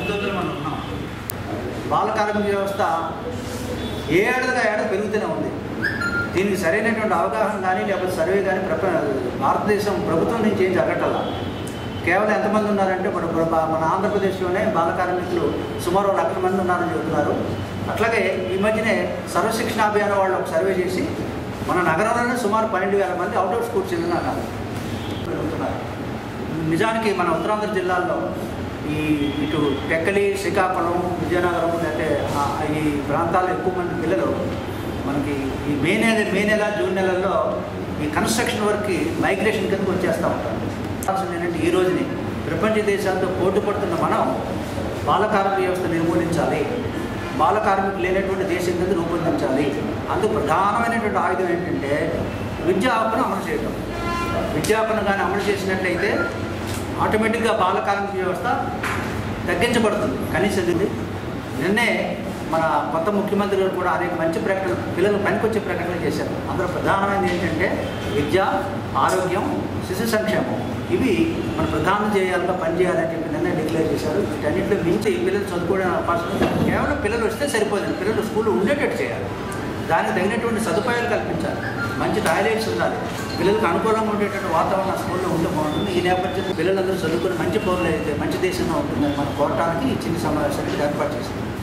పరిస్థితుల్లో మనం ఉన్నాం బాల కార్మిక వ్యవస్థ ఏ ఏడాదిగా ఏడాది పెరుగుతూనే ఉంది దీనికి సరైనటువంటి అవగాహన కానీ లేకపోతే సర్వే కానీ ప్రప భారతదేశం ప్రభుత్వం నుంచి ఏం జరగటల్లా కేవలం ఎంతమంది ఉన్నారంటే ఇప్పుడు ఇప్పుడు బా- మన ఆంధ్రప్రదేశ్లోనే బాల కార్మికులు సుమారు ఒక లక్ష మంది ఉన్నారని చెబుతున్నారు అట్లాగే ఈ మధ్యనే సర్వశిక్షణ అభియాన్ వాళ్ళు ఒక సర్వే చేసి మన నగరంలోనే సుమారు పన్నెండు వేల మంది అవుట్ ఆఫ్ స్కూల్ చిల్డ్రన్ అన్నారు పెరుగుతున్నారు నిజానికి మన ఉత్తరాంధ్ర జిల్లాల్లో ఈ ఇటు టెక్కలి శ్రీకాకుళం విజయనగరం అంటే ఆ ఈ ప్రాంతాల్లో ఎక్కువ మంది పిల్లలు మనకి ఈ మే నెల మే నెల జూన్ నెలల్లో ఈ కన్స్ట్రక్షన్ వర్క్కి మైగ్రేషన్ కిందకు వచ్చేస్తూ ఉంటారు కావాల్సింది ఏంటంటే ఈ రోజుని ప్రపంచ దేశాలతో పోటీ పడుతున్న మనం బాల కార్మిక వ్యవస్థ నిర్మూలించాలి బాల కార్మికులు లేనటువంటి దేశం కింద రూపొందించాలి అందుకు ప్రధానమైనటువంటి ఆయుధం ఏంటంటే విద్యా హక్కును అమలు చేయడం విద్యాపన కానీ అమలు చేసినట్లయితే ఆటోమేటిక్గా బాల కార్మిక వ్యవస్థ తగ్గించబడుతుంది కనీసం ఇది నిన్నే మన కొత్త ముఖ్యమంత్రి గారు కూడా అనేక మంచి ప్రకటనలు పిల్లలు పనికొచ్చే ప్రకటనలు చేశారు అందులో ప్రధానమైనది ఏంటంటే విద్య ఆరోగ్యం శిశు సంక్షేమం ఇవి మన ప్రధానం చేయాలిగా పనిచేయాలని చెప్పి నిన్న డిక్లేర్ చేశారు వీటన్నింటిలో మించి పిల్లలు చదువుకోవడానికి అవకాశం ఉంది. కేవలం పిల్లలు వస్తే సరిపోతుంది పిల్లలు స్కూల్లో ఉండేటట్టు చేయాలి దానికి తగినటువంటి సదుపాయాలు కల్పించాలి మంచి టాయిలెట్స్ ఉండాలి పిల్లలకు అనుకూలంగా ఉండేటువంటి వాతావరణం స్కూల్లో ఉంటే బాగుంటుంది ఈ నేపథ్యంలో పిల్లలందరూ చదువుకుని మంచి పౌరులు అయితే మంచి దేశంగా ఉంటుందని మనం కోరటానికి ఈ చిన్న సమావేశానికి ఏర్పాటు చేసింది